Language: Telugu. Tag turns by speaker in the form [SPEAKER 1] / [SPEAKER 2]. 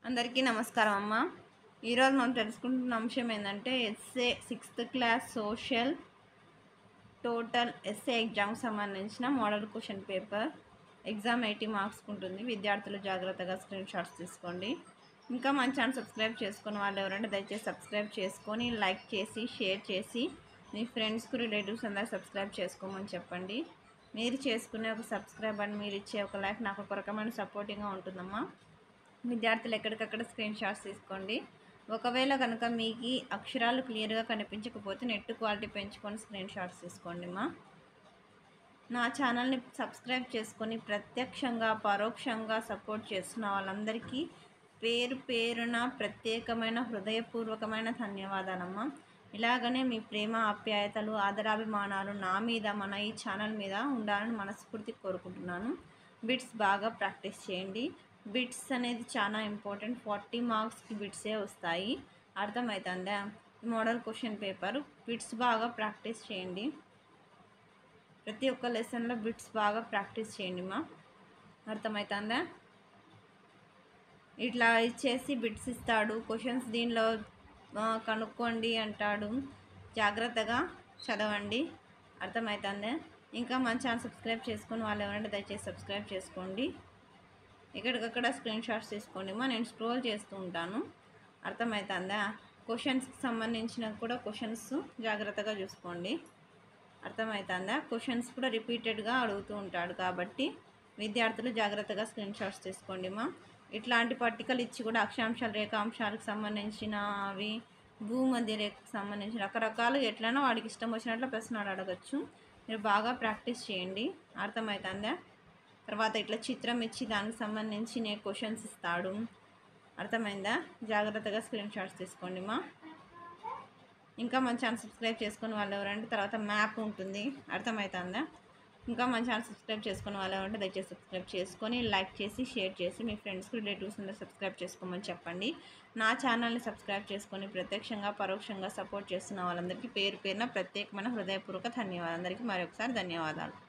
[SPEAKER 1] అందరికీ నమస్కారం అమ్మ ఈరోజు మనం తెలుసుకుంటున్న అంశం ఏంటంటే SA sixth class social total SA ఎగ్జామ్కి సంబంధించిన model question paper exam eighty marks ఉంటుంది విద్యార్థులు జాగ్రత్తగా స్క్రీన్ షాట్స్ తీసుకోండి ఇంకా మన ఛానల్ సబ్స్క్రైబ్ చేసుకున్న వాళ్ళు ఎవరంటే దయచేసి సబ్స్క్రైబ్ చేసుకొని లైక్ చేసి షేర్ చేసి మీ ఫ్రెండ్స్కు రిలేటివ్స్ అందరూ సబ్స్క్రైబ్ చేసుకోమని చెప్పండి మీరు చేసుకునే ఒక సబ్స్క్రైబ్ అని మీరు ఇచ్చే ఒక లైక్ నాకు ఒక రకమైన సపోర్టింగ్గా ఉంటుందమ్మా విద్యార్థులు ఎక్కడికక్కడ స్క్రీన్ షాట్స్ తీసుకోండి ఒకవేళ కనుక మీకు అక్షరాలు క్లియర్గా కనిపించకపోతే నెట్ క్వాలిటీ పెంచుకొని స్క్రీన్ షాట్స్ తీసుకోండి మా నా ఛానల్ని సబ్స్క్రైబ్ చేసుకొని ప్రత్యక్షంగా పరోక్షంగా సపోర్ట్ చేస్తున్న వాళ్ళందరికీ పేరు పేరున ప్రత్యేకమైన హృదయపూర్వకమైన ధన్యవాదాలమ్మా ఇలాగనే మీ ప్రేమ ఆప్యాయతలు ఆదరాభిమానాలు నా మీద మన ఈ ఛానల్ మీద ఉండాలని మనస్ఫూర్తి కోరుకుంటున్నాను బిట్స్ బాగా ప్రాక్టీస్ చేయండి బిట్స్ అనేది చాలా ఇంపార్టెంట్ ఫార్టీ మార్క్స్కి బిట్సే వస్తాయి అర్థమవుతుందా మోడల్ క్వశ్చన్ పేపర్ బిట్స్ బాగా ప్రాక్టీస్ చేయండి ప్రతి ఒక్క లెసన్లో బిట్స్ బాగా ప్రాక్టీస్ చేయండి మా అర్థమవుతుందా ఇట్లా ఇచ్చేసి బిట్స్ ఇస్తాడు క్వశ్చన్స్ దీనిలో ఆ, కనుక్కోండి అంటాడు జాగ్రత్తగా చదవండి అర్థమవుతుంది ఇంకా మన ఛానల్ సబ్స్క్రైబ్ చేసుకుని వాళ్ళు ఎవరంటే దయచేసి సబ్స్క్రైబ్ చేసుకోండి ఎక్కడికక్కడ స్క్రీన్ షాట్స్ తీసుకోండి మా నేను స్క్రోల్ చేస్తూ ఉంటాను అర్థమవుతుందా క్వశ్చన్స్కి సంబంధించిన కూడా క్వశ్చన్స్ జాగ్రత్తగా చూసుకోండి అర్థమవుతుందా క్వశ్చన్స్ కూడా రిపీటెడ్గా అడుగుతూ ఉంటాడు కాబట్టి విద్యార్థులు జాగ్రత్తగా స్క్రీన్ షాట్స్ తీసుకోండి మా ఇట్లాంటి పట్టికలు ఇచ్చి కూడా అక్షాంశాలు రేఖాంశాలకు సంబంధించిన అవి భూమధ్య రేఖకు సంబంధించిన రకరకాలు ఎట్లనో వాడికి ఇష్టం వచ్చినట్లు ప్రశ్నలు అడగచ్చు మీరు బాగా ప్రాక్టీస్ చేయండి అర్థమవుతుందా తర్వాత ఇట్లా చిత్రం ఇచ్చి దానికి సంబంధించి నేను క్వశ్చన్స్ ఇస్తాడు అర్థమైందా జాగ్రత్తగా స్క్రీన్ షాట్స్ తీసుకోండి మా ఇంకా మన ఛానల్ సబ్స్క్రైబ్ చేసుకుని వాళ్ళు ఎవరంటే తర్వాత మ్యాప్ ఉంటుంది అర్థమవుతుందా ఇంకా మన ఛానల్ సబ్స్క్రైబ్ చేసుకుని వాళ్ళు ఎవరంటే దయచేసి సబ్స్క్రైబ్ చేసుకొని లైక్ చేసి షేర్ చేసి మీ ఫ్రెండ్స్కి రిలేటివ్స్ అందరూ సబ్స్క్రైబ్ చేసుకోమని చెప్పండి నా ఛానల్ని సబ్స్క్రైబ్ చేసుకొని ప్రత్యక్షంగా పరోక్షంగా సపోర్ట్ చేస్తున్న వాళ్ళందరికీ పేరు పేరున ప్రత్యేకమైన హృదయపూర్వక ధన్యవాదాలు అందరికీ మరొకసారి ధన్యవాదాలు